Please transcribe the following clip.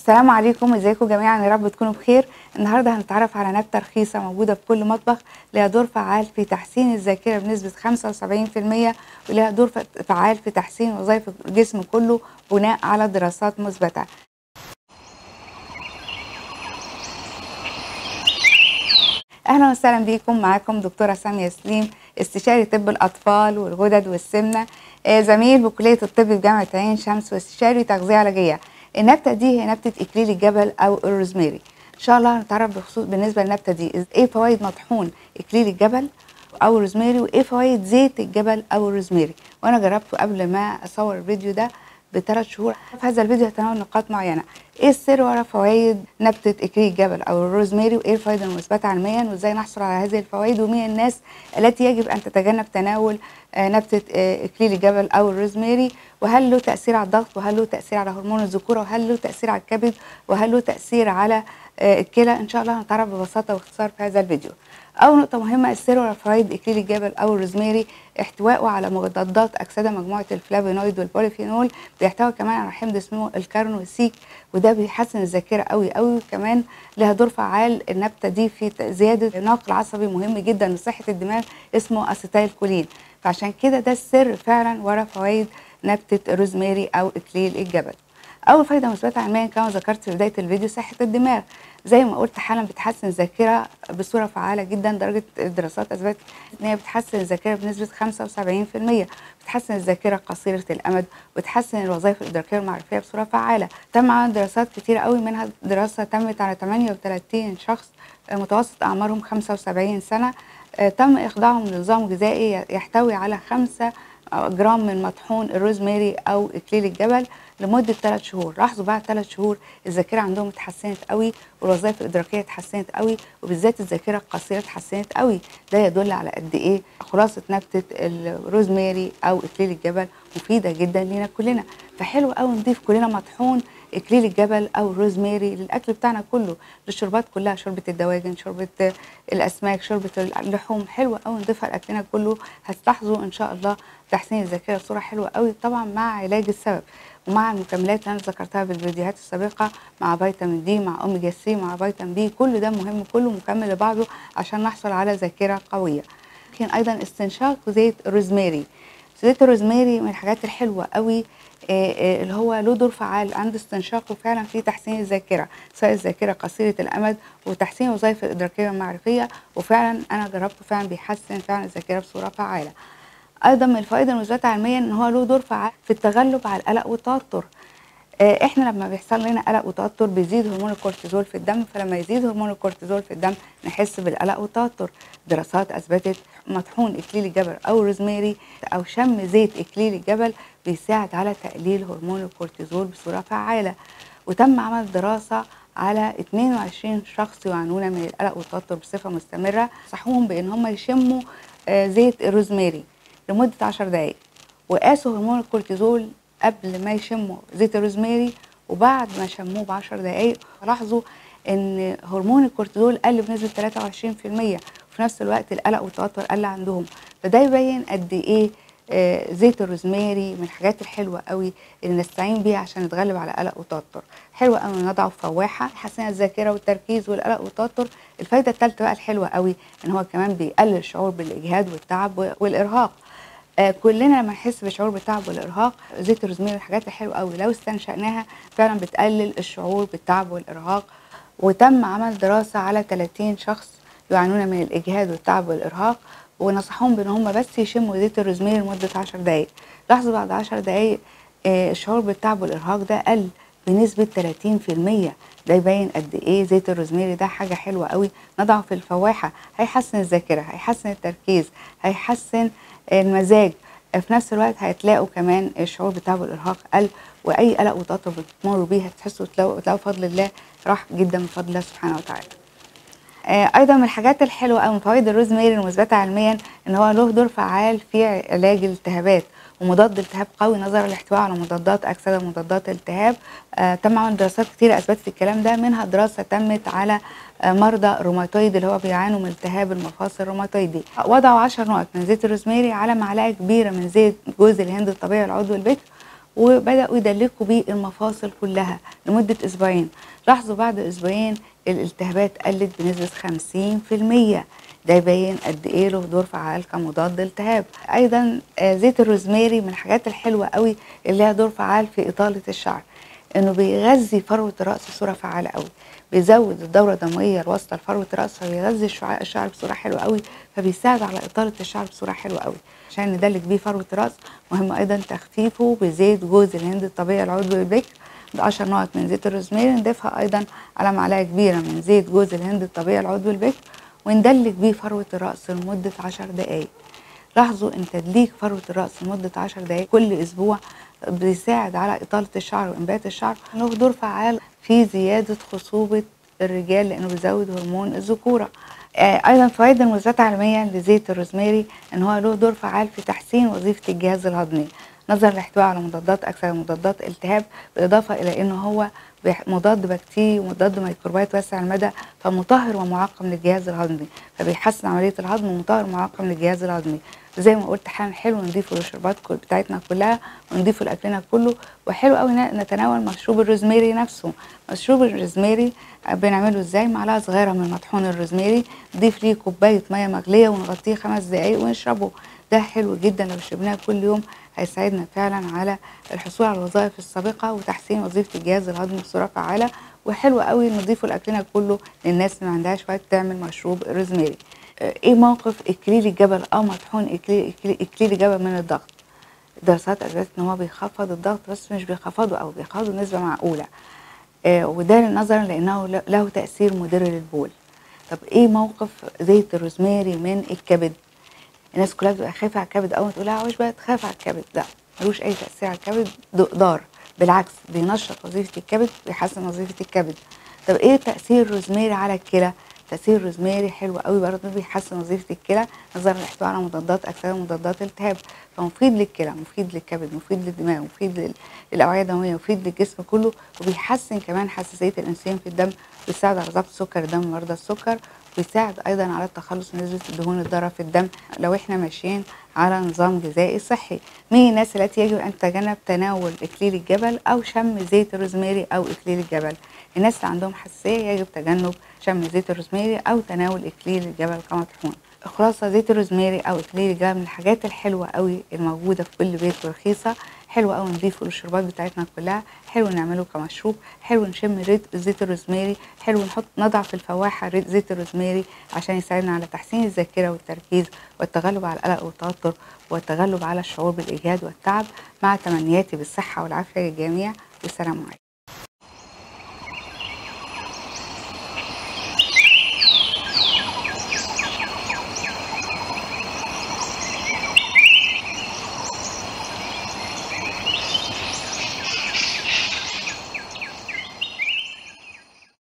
السلام عليكم ازيكم جميعا يا رب تكونوا بخير النهارده هنتعرف على نبته رخيصه موجوده في كل مطبخ لها دور فعال في تحسين الذاكره بنسبه 75% ولها دور فعال في تحسين وظائف الجسم كله بناء على دراسات مثبته اهلا وسهلا بيكم معاكم دكتوره ساميه سليم استشاري طب الاطفال والغدد والسمنه آه، زميل بكليه الطب بجامعه عين شمس واستشاري تغذيه علاجيه النبته دي هي نبته اكليل الجبل او الروزماري ان شاء الله هنتعرف بخصوص بالنسبه للنبته دي ايه فوائد مطحون اكليل الجبل او الروزماري وايه فوائد زيت الجبل او الروزماري وانا جربته قبل ما اصور الفيديو ده بثلاث شهور في هذا الفيديو هتناول نقاط معينه ايه السر ورا فوائد نبته اكليل الجبل او الروزماري وايه الفوائد المثبته علميا وازاي نحصل على هذه الفوائد ومين الناس التي يجب ان تتجنب تناول آه، نبته آه، اكليل الجبل او الروزماري وهل له تاثير على الضغط وهل له تاثير على هرمون الذكوره وهل له تاثير على الكبد وهل له تاثير على آه، الكلى ان شاء الله هنتعرف ببساطه واختصار في هذا الفيديو اول نقطه مهمه السر ورا فوائد اكليل الجبل او الروزماري احتوائه على مضادات اكسده مجموعه الفلافونويد والبوليفينول بيحتوي كمان على حمض اسمه الكارنوسيك وده بيحسن الذاكره قوي قوي وكمان لها دور فعال النبته دي في زياده نقل عصبي مهم جدا لصحه الدماغ اسمه اسيتايل كولين فعشان كده ده السر فعلا ورا فوائد نبته الروزماري او اكليل الجبل اول فايده مثبته علميا كما ذكرت في بدايه الفيديو صحه الدماغ زي ما قلت حالا بتحسن الذاكره بصوره فعاله جدا درجه الدراسات اثبتت ان هي بتحسن الذاكره بنسبه 75% بتحسن الذاكره قصيره الامد وتحسن الوظائف الادراكيه والمعرفيه بصوره فعاله تم عمل دراسات كتيره قوي منها دراسه تمت على 38 شخص آه، متوسط اعمارهم 75 سنه آه، تم اخضاعهم لنظام غذائي يحتوي على 5 جرام من مطحون الروزماري او اكليل الجبل لمده 3 شهور لاحظوا بعد 3 شهور الذاكره عندهم اتحسنت قوي والوظائف الادراكيه اتحسنت قوي وبالذات الذاكره القصيره اتحسنت قوي ده يدل على قد ايه خلاصه نبته الروزماري او اكليل الجبل مفيده جدا لينا كلنا فحلو قوي نضيف كلنا مطحون اكليل الجبل او الروزماري للاكل بتاعنا كله للشربات كلها شوربه الدواجن شوربه الاسماك شوربه اللحوم حلوه قوي نضيفها لاكلنا كله هتلاحظوا ان شاء الله تحسين الذاكره بصوره حلوه قوي طبعا مع علاج السبب ومع المكملات اللي انا ذكرتها في الفيديوهات السابقه مع فيتامين دي مع اوميجا 3 مع فيتامين بي كل ده مهم كله مكمل لبعضه عشان نحصل على ذاكره قويه لكن ايضا استنشاق زيت الروزماري زيت الروزماري من الحاجات الحلوه قوي آه، آه، اللي هو له دور فعال عند استنشاقه فعلا في تحسين الذاكره سواء الذاكره قصيره الامد وتحسين الوظائف الادراكيه والمعرفيه وفعلا انا جربته فعلا بيحسن فعلا الذاكره بصوره فعاله ايضا من الفوائد المثبته علميا ان هو له دور فعال في التغلب على القلق والتوتر آه، احنا لما بيحصل لنا قلق وتوتر بيزيد هرمون الكورتيزول في الدم فلما يزيد هرمون الكورتيزول في الدم نحس بالقلق والتوتر دراسات اثبتت مطحون اكليل الجبل او روزماري او شم زيت اكليل الجبل بيساعد على تقليل هرمون الكورتيزول بصوره فعاله وتم عمل دراسه على 22 شخص يعانون من القلق والتوتر بصفه مستمره صحوهم بان هم يشموا آه، زيت الروزماري لمده 10 دقائق وقاسوا هرمون الكورتيزول قبل ما يشموا زيت الروزماري وبعد ما شموه ب 10 دقائق لاحظوا ان هرمون الكورتيزول قل بنسبه 23% وفي نفس الوقت القلق والتوتر قل عندهم فده يبين قد ايه آه، زيت الروزماري من الحاجات الحلوه قوي اللي نستعين بيها عشان نتغلب على القلق والتوتر حلوه قوي نضعه في فواحه يحسن الذاكره والتركيز والقلق والتوتر الفايده الثالثه بقى الحلوه قوي ان هو كمان بيقلل الشعور بالاجهاد والتعب والارهاق آه كلنا لما نحس بشعور بالتعب والارهاق زيت الروزماري من الحاجات الحلوه قوي لو استنشقناها فعلا بتقلل الشعور بالتعب والارهاق وتم عمل دراسه على 30 شخص يعانون من الاجهاد والتعب والارهاق ونصحهم بان هم بس يشموا زيت الروزماري لمده 10 دقائق لاحظوا بعد 10 دقائق آه الشعور بالتعب والارهاق ده قل بنسبه 30% ده يبين قد ايه زيت الروزماري ده حاجه حلوه قوي نضعه في الفواحه هيحسن الذاكره هيحسن التركيز هيحسن المزاج في نفس الوقت هتلاقوا كمان الشعور بالتعب والارهاق قل واي قلق وتوتر بتمروا بيه هتحسوا تلاقوا تلاقوا بفضل الله راح جدا من فضل الله سبحانه وتعالى. آه، ايضا من الحاجات الحلوه او من فوائد الروزماري المثبته علميا ان هو له دور فعال في علاج الالتهابات ومضاد التهاب قوي نظرا لاحتوائه على مضادات اكسده ومضادات التهاب آه تم عمل دراسات كتيره اثبتت الكلام ده منها دراسه تمت على آه مرضى الروماتويد اللي هو بيعانوا من التهاب المفاصل الروماتويدي وضعوا 10 نقط من زيت الروزماري على معلقه كبيره من زيت جوز الهند الطبيعي العضوي البكر وبداوا يدلكوا بيه المفاصل كلها لمده اسبوعين لاحظوا بعد اسبوعين الالتهابات قلت بنسبه 50% ده يبين قد ايه له دور فعال كمضاد التهاب ايضا آه، زيت الروزماري من الحاجات الحلوه قوي اللي لها دور فعال في اطاله الشعر انه بيغذي فروه الراس بصوره فعاله قوي بيزود الدوره الدمويه الواسطه لفروه الراس فبيغذي الشعاع الشعر بصوره حلوه قوي فبيساعد على اطاله الشعر بصوره حلوه قوي عشان ندلك بيه فروه الراس مهم ايضا تخفيفه بزيت جوز الهند الطبيعي العضوي البكر ب 10 نقط من زيت الروزماري نضيفها ايضا على معلقه كبيره من زيت جوز الهند الطبيعي العضوي البكر وندلك بيه فروه الراس لمده 10 دقائق لاحظوا ان تدليك فروه الراس لمده 10 دقائق كل اسبوع بيساعد على اطاله الشعر وانبات الشعر له دور فعال في زياده خصوبه الرجال لانه بيزود هرمون الذكوره آه، ايضا فوائد المثبته علميا لزيت الروزماري ان هو له دور فعال في تحسين وظيفه الجهاز الهضمي نظرا لاحتوائه على مضادات اكثر مضادات التهاب بالاضافه الى انه هو بيح- مضاد بكتيري ومضاد ميكروبات واسع المدى فمطهر ومعقم للجهاز الهضمي فبيحسن عمليه الهضم ومطهر ومعقم للجهاز الهضمي زي ما قلت حالا حلو نضيفه للشربات كل- بتاعتنا كلها ونضيفه لاكلنا كله وحلو قوي ن- نتناول مشروب الروزماري نفسه مشروب الروزماري آه، بنعمله ازاي معلقه صغيره من مطحون الروزماري نضيف ليه كوبايه ميه مغليه ونغطيه خمس دقايق ونشربه ده حلو جدا لو شربناه كل يوم هيساعدنا فعلا على الحصول على الوظائف السابقه وتحسين وظيفه الجهاز الهضمي بصوره فعاله وحلو قوي نضيفه لاكلنا كله للناس اللي ما عندهاش وقت تعمل مشروب الروزماري آه، ايه موقف اكليل الجبل اه مطحون اكليل إكليل- اكليل الجبل من الضغط دراسات اثبتت ان هو بيخفض الضغط بس مش بيخفضه او بيخفضه بنسبه معقوله آه، وده نظرا لانه ل- له تاثير مضر للبول طب ايه موقف زيت الروزماري من الكبد الناس كلها بتبقى خايفه على الكبد اول ما تقول لها عاوز بقى تخاف على الكبد لا ملوش اي تاثير على الكبد ده ضار بالعكس بينشط وظيفه الكبد ويحسن وظيفه الكبد طب ايه تاثير الروزماري على الكلى تاثير الروزماري حلو قوي برضه بيحسن وظيفه الكلى نظرا لاحتوائه على مضادات اكثر مضادات التهاب فمفيد للكلى مفيد للكبد مفيد للدماغ مفيد لل- للاوعيه الدمويه مفيد للجسم كله وبيحسن كمان حساسيه الانسولين في الدم بيساعد على ضبط سكر دم مرضى السكر بيساعد ايضا على التخلص من نسبه الدهون الضاره في الدم لو احنا ماشيين على نظام غذائي صحي مين الناس التي يجب ان تتجنب تناول اكليل الجبل او شم زيت الروزماري او اكليل الجبل الناس اللي عندهم حساسيه يجب تجنب شم زيت الروزماري او تناول اكليل الجبل كمطحون خلاصه زيت الروزماري او اكليل الجبل من الحاجات الحلوه قوي الموجوده في كل بيت ورخيصه حلو قوي نضيفه للشربات بتاعتنا كلها حلو نعمله كمشروب حلو نشم ريت زيت الروزماري حلو نحط نضع في الفواحه ريت زيت الروزماري عشان يساعدنا على تحسين الذاكره والتركيز والتغلب على القلق والتوتر والتغلب على الشعور بالاجهاد والتعب مع تمنياتي بالصحه والعافيه للجميع والسلام عليكم